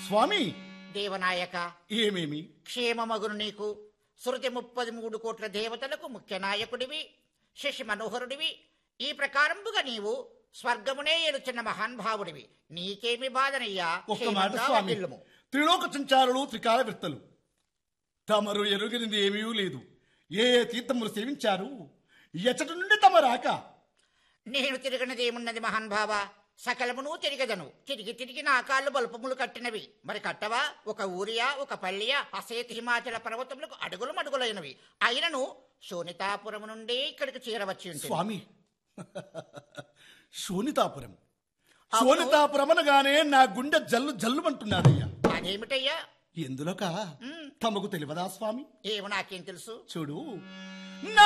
స్వామి దేవనాయక ఏమేమి క్షేమమగును నీకు శృతి ముప్పది మూడు కోట్ల దేవతలకు ముఖ్య నాయకుడివి శశి మనోహరుడివి ఈ ప్రకారంబుగా నీవు స్వర్గమునే ఏలుచున్న మహానుభావుడివి నీకేమి బాధనయ్యా ఒక్క మాట క్షేమంగా స్వామి వర్ధిల్లుము. త్రిలోక సంచారులు త్రికాల విర్తలు తమరు ఎరుగనిది ఏమీ లేదు ఏ ఏ తీర్థములు సేవించారు ఎచ్చటి నుండి తమ రాక నేను తిరగనదేమున్నది మహానుభావ సకలమును తిరిగదను తిరిగి తిరిగి నా కాళ్ళు బల్పములు కట్టినవి మరి కట్టవా ఒక ఊరియా ఒక పల్లియా అసేత్ హిమాచల పర్వతములకు అడుగులు మడుగులైనవి అయినను శోనితాపురము నుండి ఇక్కడికి చేరవచ్చి ఉంటుంది స్వామి శోనితాపురం అవును. శోనితాపురం అనగానే నా గుండె జల్లు జల్లుమంటున్నాడయ్యా అదేమిటయ్యా ఎందులోక తమకు తెలియదా స్వామి ఏమో నాకేం తెలుసు చూడు